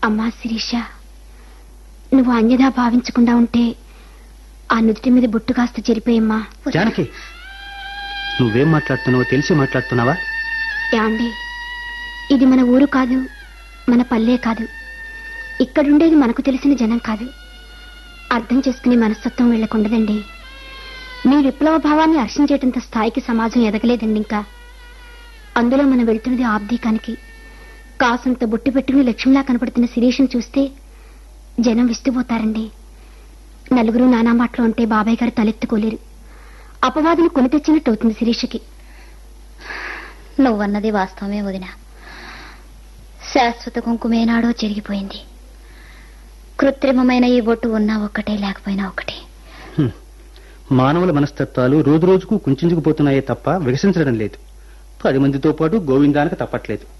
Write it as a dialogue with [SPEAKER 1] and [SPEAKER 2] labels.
[SPEAKER 1] అమ్మా శిరీష నువ్వు అన్యదా భావించకుండా ఉంటే ఆ నుదుటి మీద బొట్టు కాస్త చెరిపోయమ్మా
[SPEAKER 2] జానకి నువ్వేం మాట్లాడుతున్నావో తెలిసి మాట్లాడుతున్నావా
[SPEAKER 1] యాండి ఇది మన ఊరు కాదు మన పల్లె కాదు ఇక్కడుండేది మనకు తెలిసిన జనం కాదు అర్థం చేసుకునే మనస్తత్వం వీళ్ళకుండదండి మీ విప్లవ భావాన్ని హర్షించేటంత స్థాయికి సమాజం ఎదగలేదండి ఇంకా అందులో మనం వెళ్తున్నది ఆబ్దీకానికి కాసంత బొట్టు పెట్టుకుని లక్ష్మిలా కనపడుతున్న శిరీషను చూస్తే జనం విస్తుపోతారండి నలుగురు నానా మాటలు ఉంటే బాబాయ్ గారు తలెత్తుకోలేరు అపవాదులు కొని తెచ్చినట్టు అవుతుంది శిరీషకి
[SPEAKER 3] నువ్వన్నది వాస్తవమే వదిన శాశ్వత కుంకుమేనాడో చెరిగిపోయింది కృత్రిమమైన ఈ బొట్టు ఉన్నా ఒక్కటే లేకపోయినా ఒకటే
[SPEAKER 2] హ్మ్. మానవుల మనస్తత్వాలు రోజు రోజుకు కుంచుకుపోతున్నాయే తప్ప వికసించడం లేదు పది మందితో పాటు గోవిందానికి తప్పట్లేదు